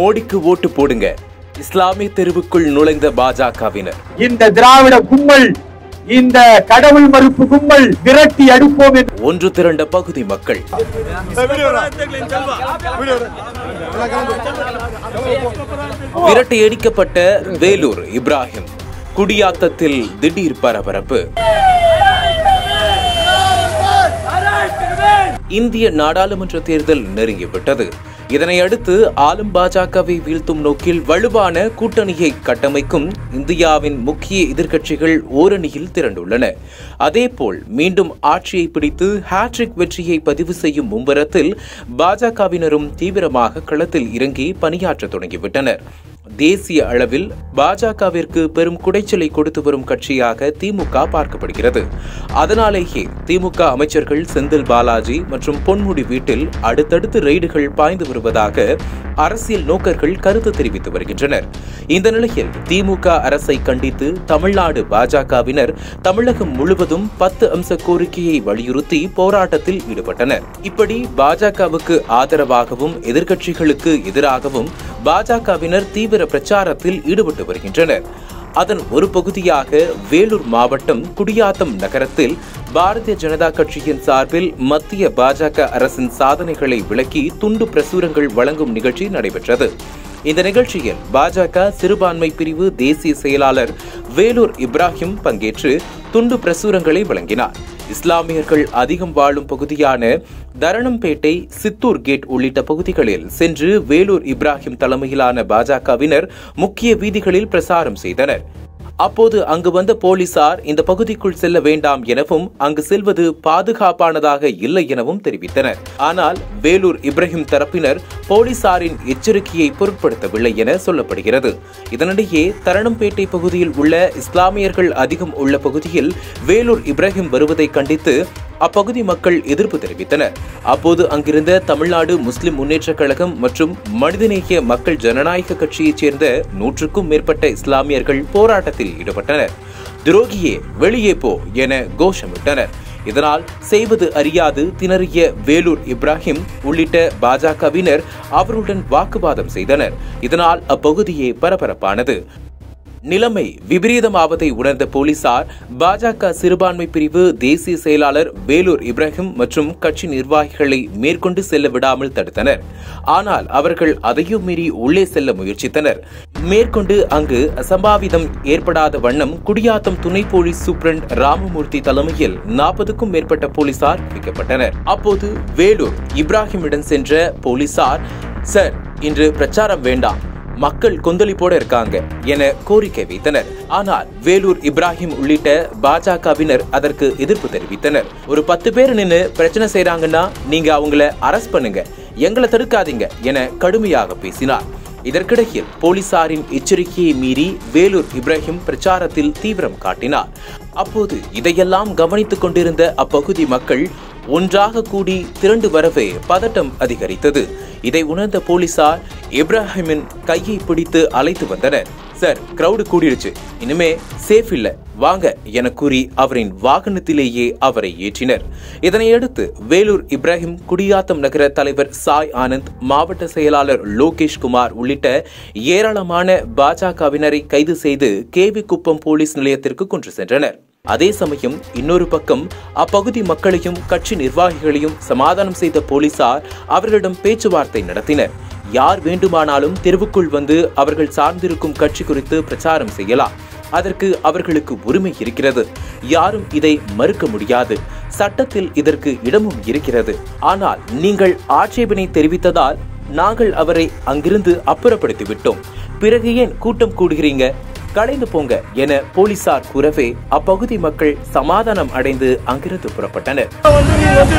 மோடிக்கு ஓட்டு போடுங்க இஸ்லாமிய தெருவுக்குள் நுழைந்த பாஜகவினர் இந்த திராவிட கும்பல் இந்த கடவுள் மறுப்பு கும்பல் விரட்டி அடிப்போம் என்று ஒன்று திரண்ட பகுதி மக்கள் விரட்டி அடிக்கப்பட்ட வேலூர் இப்ராஹிம் குடியாத்தத்தில் திடீர் பரபரப்பு இந்திய நாடாளுமன்ற தேர்தல் நெருங்கிவிட்டது இதனை அடுத்து ஆளும் பாஜகவை வீழ்த்தும் நோக்கில் வலுவான கூட்டணியை கட்டமைக்கும் இந்தியாவின் முக்கிய எதிர்க்கட்சிகள் ஓரணியில் திரண்டுள்ளன அதேபோல் மீண்டும் ஆட்சியை பிடித்து ஹாட்ரிக் வெற்றியை பதிவு செய்யும் மும்பரத்தில் பாஜகவினரும் தீவிரமாக களத்தில் இறங்கி பணியாற்ற தொடங்கிவிட்டனர் தேசிய அளவில் பாஜகவிற்கு பெரும் குடைச்சலை கொடுத்து வரும் கட்சியாக திமுக பார்க்கப்படுகிறது அதனாலேயே திமுக அமைச்சர்கள் செந்தில் பாலாஜி மற்றும் பொன்முடி வீட்டில் அடுத்தடுத்து ரெய்டுகள் பாய்ந்து வருவதாக அரசியல் நோக்கர்கள் கருத்து தெரிவித்து வருகின்றனர் இந்த நிலையில் திமுக அரசை கண்டித்து தமிழ்நாடு பாஜகவினர் தமிழகம் முழுவதும் பத்து அம்ச கோரிக்கையை வலியுறுத்தி போராட்டத்தில் ஈடுபட்டனர் இப்படி பாஜகவுக்கு ஆதரவாகவும் எதிர்க்கட்சிகளுக்கு எதிராகவும் பாஜகவினர் தீவிர பிரச்சாரத்தில் ஈடுபட்டு வருகின்றனர் அதன் ஒரு பகுதியாக வேலூர் மாவட்டம் குடியாத்தம் நகரத்தில் பாரதிய ஜனதா கட்சியின் சார்பில் மத்திய பாஜக அரசின் சாதனைகளை விளக்கி துண்டு பிரசுரங்கள் வழங்கும் நிகழ்ச்சி நடைபெற்றது இந்த நிகழ்ச்சியில் பாஜக சிறுபான்மை பிரிவு தேசிய செயலாளர் வேலூர் இப்ராஹிம் பங்கேற்று துண்டு பிரசுரங்களை வழங்கினார் இஸ்லாமியர்கள் அதிகம் வாழும் பகுதியான தரணம்பேட்டை சித்தூர் கேட் உள்ளிட்ட பகுதிகளில் சென்று வேலூர் இப்ராஹிம் தலைமையிலான பாஜகவினர் முக்கிய வீதிகளில் பிரசாரம் செய்தனர் அப்போது அங்கு வந்த போலீசார் இந்த பகுதிக்குள் செல்ல வேண்டாம் எனவும் அங்கு செல்வது பாதுகாப்பானதாக இல்லை எனவும் தெரிவித்தனர் ஆனால் வேலூர் இப்ராஹிம் தரப்பினர் போலீசாரின் எச்சரிக்கையை பொருட்படுத்தவில்லை என சொல்லப்படுகிறது இதனிடையே தரணம்பேட்டை பகுதியில் உள்ள இஸ்லாமியர்கள் அதிகம் உள்ள பகுதியில் வேலூர் இப்ராஹிம் வருவதை கண்டித்து அப்பகுதி மக்கள் எதிர்ப்பு தெரிவித்தனர் அப்போது அங்கிருந்த தமிழ்நாடு முஸ்லிம் முன்னேற்றக் கழகம் மற்றும் மனிதநேய மக்கள் ஜனநாயக கட்சியைச் சேர்ந்த நூற்றுக்கும் மேற்பட்ட இஸ்லாமியர்கள் போராட்டத்தில் ஈடுபட்டனர் துரோகியே வெளியே போ என கோஷமிட்டனர் இதனால் செய்வது அறியாது திணறிய வேலூர் இப்ராஹிம் உள்ளிட்ட பாஜகவினர் அவருடன் வாக்குவாதம் செய்தனர் இதனால் அப்பகுதியே பரபரப்பானது நிலைமை விபரீதமாவதை உணர்ந்த போலீசார் பாஜக சிறுபான்மை பிரிவு தேசிய செயலாளர் வேலூர் இப்ராஹிம் மற்றும் கட்சி நிர்வாகிகளை மேற்கொண்டு செல்ல விடாமல் தடுத்தனர் ஆனால் அவர்கள் அதையும் மீறி உள்ளே செல்ல முயற்சித்தனர் மேற்கொண்டு அங்கு அசம்பாவிதம் ஏற்படாத வண்ணம் குடியாத்தம் துணை போலீஸ் சூப்பரண்ட் ராமமூர்த்தி தலைமையில் நாற்பதுக்கும் மேற்பட்ட போலீசார் குவிக்கப்பட்டனர் அப்போது வேலூர் இப்ராஹிமிடம் சென்ற போலீசார் சார் இன்று பிரச்சாரம் வேண்டாம் மக்கள் கொந்தளிப்போட இருக்காங்க என கோரிக்கை வைத்தனர் ஆனால் வேலூர் இப்ராஹிம் உள்ளிட்ட பாஜகவினர் அதற்கு எதிர்ப்பு தெரிவித்தனர் ஒரு பத்து பேர் நின்னு பிரச்சனை செய்றாங்கன்னா நீங்க அவங்கள அரெஸ்ட் பண்ணுங்க எங்களை தடுக்காதீங்க என கடுமையாக பேசினார் இதற்கிடையில் போலீசாரின் எச்சரிக்கையை மீறி வேலூர் இப்ராஹிம் பிரச்சாரத்தில் தீவிரம் காட்டினார் அப்போது இதையெல்லாம் கவனித்துக் கொண்டிருந்த அப்பகுதி மக்கள் ஒன்றாக கூடி திரண்டு வரவே பதட்டம் அதிகரித்தது இதை உணர்ந்த போலீசார் இப்ராஹிமின் கையை பிடித்து அழைத்து வந்தனர் சார் கிரவுடு கூடிருச்சு இனிமே சேஃப் இல்ல வாங்க என கூறி அவரின் வாகனத்திலேயே அவரை ஏற்றினர் இதனையடுத்து வேலூர் இப்ராஹிம் குடியாத்தம் நகர தலைவர் சாய் ஆனந்த் மாவட்ட செயலாளர் லோகேஷ் குமார் உள்ளிட்ட ஏராளமான பாஜகவினரை கைது செய்து கேவி குப்பம் போலீஸ் நிலையத்திற்கு கொண்டு சென்றனர் அதே சமயம் இன்னொரு பக்கம் அப்பகுதி மக்களையும் கட்சி நிர்வாகிகளையும் சமாதானம் செய்த போலீசார் அவர்களிடம் பேச்சுவார்த்தை நடத்தினர் யார் வேண்டுமானாலும் தெருவுக்குள் வந்து அவர்கள் சார்ந்திருக்கும் கட்சி குறித்து பிரச்சாரம் செய்யலாம் அதற்கு அவர்களுக்கு உரிமை இருக்கிறது யாரும் இதை மறுக்க முடியாது சட்டத்தில் இதற்கு இடமும் இருக்கிறது ஆனால் நீங்கள் ஆட்சேபனை தெரிவித்ததால் நாங்கள் அவரை அங்கிருந்து அப்புறப்படுத்தி விட்டோம் பிறகு ஏன் கூட்டம் கூடுகிறீங்க கலைந்து போங்க என போலீசார் கூறவே அப்பகுதி மக்கள் சமாதானம் அடைந்து அங்கிருந்து புறப்பட்டனர் வந்து நீங்க வந்து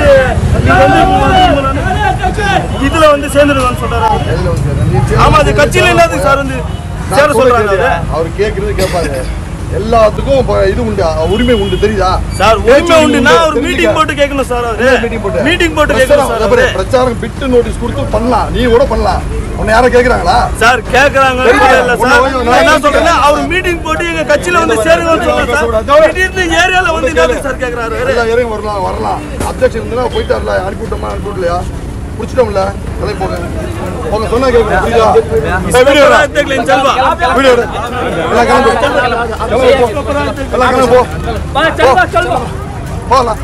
நீங்க வந்து இதுல வந்து சேர்ந்துருவான்னு சொல்றாரு அவரு. ஆமா அது கட்சியில என்னது சார் வந்து சேர சொல்றாங்க அவரு. அவர் கேக்குறது கேட்பாரு எல்லாத்துக்கும் இப்ப இது உண்டு உரிமை உண்டு தெரியுதா சார் உரிமை உண்டுன்னா ஒரு தெரிஞ்சுக்க. மீட்டிங் போட்டு கேட்கணும் சார் அவரு மீட்டிங் போட்டு மீட்டிங் போட்டு கேட்கணும் சார் அவரு. பிரச்சாரம் பிரச்சாரம் பிட்டு நோட்டீஸ் கொடுத்து பண்ணலாம் நீ கூட பண்ணலாம் உன்னை யாரும் கேக்குறாங்களா சார் கேக்குறாங்க தெரியுது. இல்ல உன்னை சார் வந்து நான் என்ன நான் சொல்றேன்னா அவர் மீட்டிங் போட்டு எங்க கட்சியில வந்து சேருங்கன்னு சொல்றேன் சார் திடீர்னு ஏரியால வந்து என்னது சார் கேக்குறாரு அவரு? எல்லா இறங்கி வரலாம் வரலாம் அப்ஜெக்ஷன் இருந்தா போயிட்டார்ல அனுப்பி விட்டோமா அனுப்பி விடலையா பிடிச்சிட்டோம்ல கிளம்பி போங்க போங்க சொன்னா கேட்க புரியுதா வீடியோ எடுத்துக்கலாம் செல்வா வீடியோ எடு எல்லாம் கிளம்பு கிளம்பு போ எல்லாம் கிளம்பு போ போகலாம்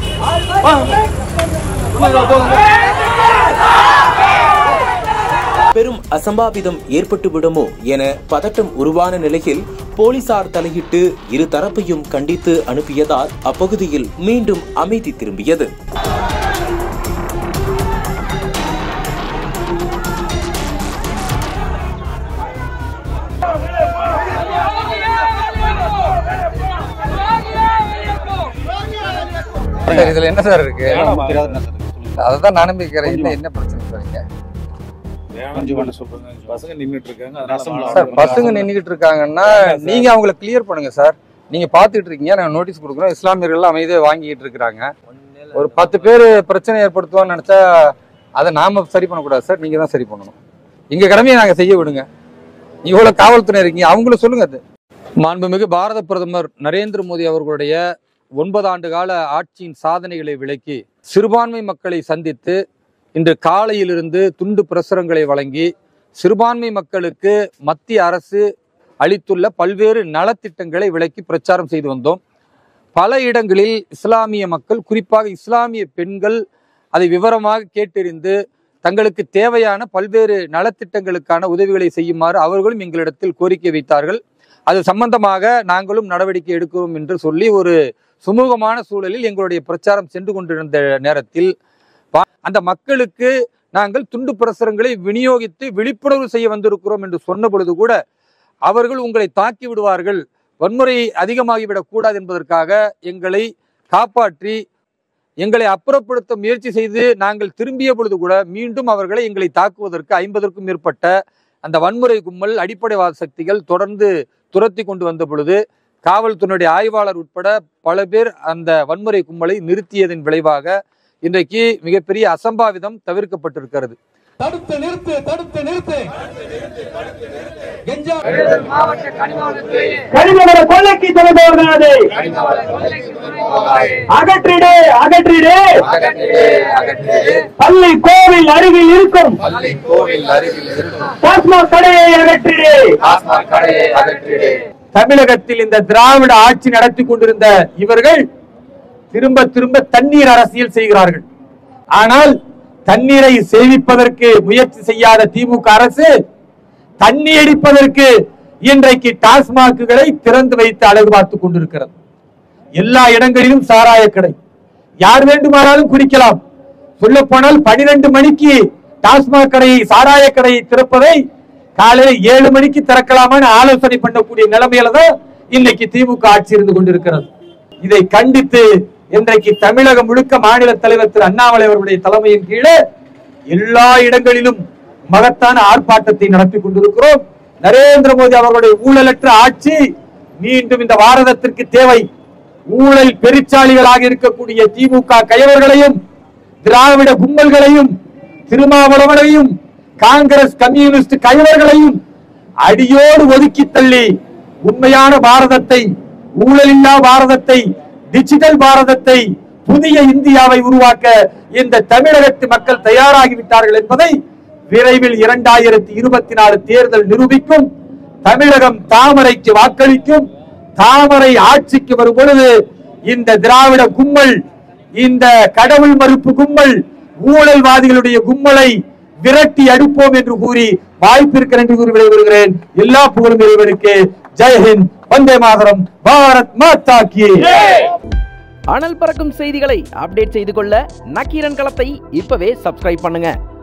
பெரும் அசம்பாவிதம் ஏற்பட்டு விடுமோ என பதட்டம் உருவான நிலையில் போலீசார் தலையிட்டு இரு தரப்பையும் கண்டித்து அனுப்பியதால் அப்பகுதியில் மீண்டும் அமைதி திரும்பியது சார் இதுல என்ன சார் இருக்கு அதான் நானும் கேட்கிறேன் என்ன என்ன பிரச்சனை சார் இங்க கொஞ்சம் பண்ண சொல்றாங்க பசங்க நின்னுட்டு இருக்காங்க அதனால சார் பசங்க நின்னுகிட்டு இருக்காங்கன்னா நீங்க அவங்கள கிளியர் பண்ணுங்க சார் நீங்க பாத்துட்டு இருக்கீங்க நாங்க நோட்டீஸ் கொடுக்குறோம் இஸ்லாமியர்கள் அமைதியா வாங்கிட்டு இருக்காங்க ஒரு பத்து பேர் பிரச்சனை ஏற்படுத்துவான்னு நினைச்சா அதை நாம சரி பண்ணக்கூடாது சார் நீங்க தான் சரி பண்ணணும் எங்க கடமையை நாங்க செய்ய விடுங்க இவ்வளவு காவல்துறை இருக்கீங்க அவங்களும் சொல்லுங்க அது மாண்புமிகு பாரத பிரதமர் நரேந்திர மோடி அவர்களுடைய ஒன்பது ஆண்டு கால ஆட்சியின் சாதனைகளை விளக்கி சிறுபான்மை மக்களை சந்தித்து இன்று காலையிலிருந்து துண்டு பிரசுரங்களை வழங்கி சிறுபான்மை மக்களுக்கு மத்திய அரசு அளித்துள்ள பல்வேறு நலத்திட்டங்களை விளக்கி பிரச்சாரம் செய்து வந்தோம் பல இடங்களில் இஸ்லாமிய மக்கள் குறிப்பாக இஸ்லாமிய பெண்கள் அதை விவரமாக கேட்டறிந்து தங்களுக்கு தேவையான பல்வேறு நலத்திட்டங்களுக்கான உதவிகளை செய்யுமாறு அவர்களும் எங்களிடத்தில் கோரிக்கை வைத்தார்கள் அது சம்பந்தமாக நாங்களும் நடவடிக்கை எடுக்கிறோம் என்று சொல்லி ஒரு சுமூகமான சூழலில் எங்களுடைய பிரச்சாரம் சென்று கொண்டிருந்த நேரத்தில் பா- அந்த மக்களுக்கு நாங்கள் துண்டு பிரசுரங்களை விநியோகித்து விழிப்புணர்வு செய்ய வந்திருக்கிறோம் என்று சொன்ன பொழுது கூட அவர்கள் உங்களை தாக்கி விடுவார்கள் வன்முறை அதிகமாகிவிடக் கூடாது என்பதற்காக எங்களை காப்பாற்றி எங்களை அப்புறப்படுத்த முயற்சி செய்து நாங்கள் திரும்பிய பொழுது கூட மீண்டும் அவர்களை எங்களை தாக்குவதற்கு ஐம்பதற்கும் மேற்பட்ட அந்த வன்முறை கும்பல் அடிப்படைவாத சக்திகள் தொடர்ந்து துரத்தி கொண்டு வந்த பொழுது காவல்துறையுடைய ஆய்வாளர் உட்பட பல பேர் அந்த வன்முறை கும்பலை நிறுத்தியதன் விளைவாக இன்றைக்கு மிகப்பெரிய அசம்பாவிதம் தவிர்க்கப்பட்டிருக்கிறது தடுத்து நிறுத்து தடுத்து நிறுத்து கனிமவள கொள்ளைக்கு துணை போகாதே அகற்றிடு அகற்றிடு பள்ளி கோவில் அருகில் இருக்கும் டாஸ்மாக் கடையை அகற்றிடு தமிழகத்தில் இந்த திராவிட ஆட்சி நடத்தி கொண்டிருந்த இவர்கள் திரும்ப திரும்ப தண்ணீர் அரசியல் செய்கிறார்கள் ஆனால் தண்ணீரை சேமிப்பதற்கு முயற்சி செய்யாத திமுக அரசு தண்ணி அடிப்பதற்கு இன்றைக்கு டாஸ்மாக்குகளை திறந்து வைத்து அழகு பார்த்துக் கொண்டிருக்கிறது எல்லா இடங்களிலும் சாராய கடை யார் வேண்டுமானாலும் குடிக்கலாம் சொல்ல போனால் பனிரெண்டு மணிக்கு டாஸ்மாக் கடையை சாராய கடையை திறப்பதை காலையில் ஏழு மணிக்கு திறக்கலாமான்னு ஆலோசனை பண்ணக்கூடிய நிலைமையில தான் இன்னைக்கு திமுக ஆட்சி இருந்து கொண்டிருக்கிறது இதை கண்டித்து இன்றைக்கு தமிழகம் முழுக்க மாநில தலைவர் திரு அண்ணாமலை அவர்களுடைய தலைமையின் கீழே எல்லா இடங்களிலும் மகத்தான ஆர்ப்பாட்டத்தை நடத்தி கொண்டிருக்கிறோம் நரேந்திர மோடி அவர்களுடைய ஊழலற்ற ஆட்சி மீண்டும் இந்த பாரதத்திற்கு தேவை ஊழல் பெருச்சாளிகளாக இருக்கக்கூடிய திமுக கயவர்களையும் திராவிட கும்பல்களையும் திருமாவளவனையும் காங்கிரஸ் கம்யூனிஸ்ட் கயவர்களையும் அடியோடு ஒதுக்கி தள்ளி உண்மையான பாரதத்தை ஊழலில்லா பாரதத்தை டிஜிட்டல் பாரதத்தை புதிய இந்தியாவை உருவாக்க இந்த தமிழகத்து மக்கள் தயாராகிவிட்டார்கள் என்பதை விரைவில் இரண்டாயிரத்தி இருபத்தி நாலு தேர்தல் நிரூபிக்கும் தமிழகம் தாமரைக்கு வாக்களிக்கும் தாமரை ஆட்சிக்கு வரும் பொழுது இந்த திராவிட கும்பல் இந்த கடவுள் மறுப்பு கும்பல் ஊழல்வாதிகளுடைய கும்பலை விரட்டி அடிப்போம் என்று கூறி வாய்ப்பிருக்கிற என்று கூறி விடைபெறுகிறேன் எல்லா புகழும் இறைவனுக்கு ஜெயஹிந்த் வந்தே மாதரம் பாரத் மாதா கி அனல் பறக்கும் செய்திகளை அப்டேட் செய்து கொள்ள நக்கீரன் களத்தை இப்பவே சப்ஸ்கிரைப் பண்ணுங்க